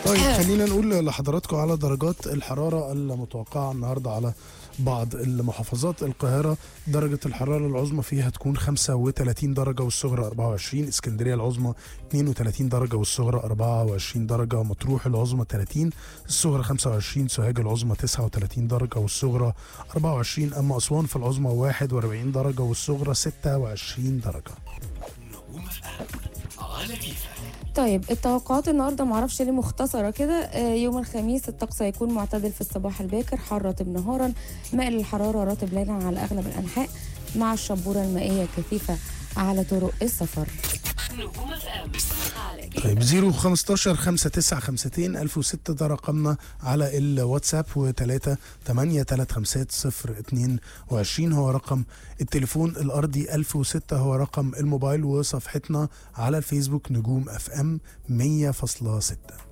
طيب خلينا نقول لحضراتكم على درجات الحرارة المتوقعة النهاردة على بعض المحافظات القاهرة درجة الحرارة العظمى فيها تكون 35 درجة والصغرى 24 اسكندرية العظمى 32 درجة والصغرى 24 درجة مطروح العظمى 30 الصغرى 25 سوهاج العظمى 39 درجة والصغرى 24 أما أسوان في العظمى 41 درجة والصغرى 26 درجة نجوم اف ام على كيفك طيب التوقعات النهارده معرفش ليه مختصره كده آه، يوم الخميس الطقس هيكون معتدل في الصباح الباكر حار رطب نهارا مائل الحراره رطب ليلا على اغلب الانحاء مع الشبوره المائيه كثيفه على طرق السفر نجوم اف ام على كيفك طيب 0 15 5 9 52 1006 ده رقمنا على الواتساب و3 8 3 5 0 22 هو رقم التليفون الارضي 1006 هو رقم الموبايل وصفحتنا على الفيسبوك نجوم اف ام 100.6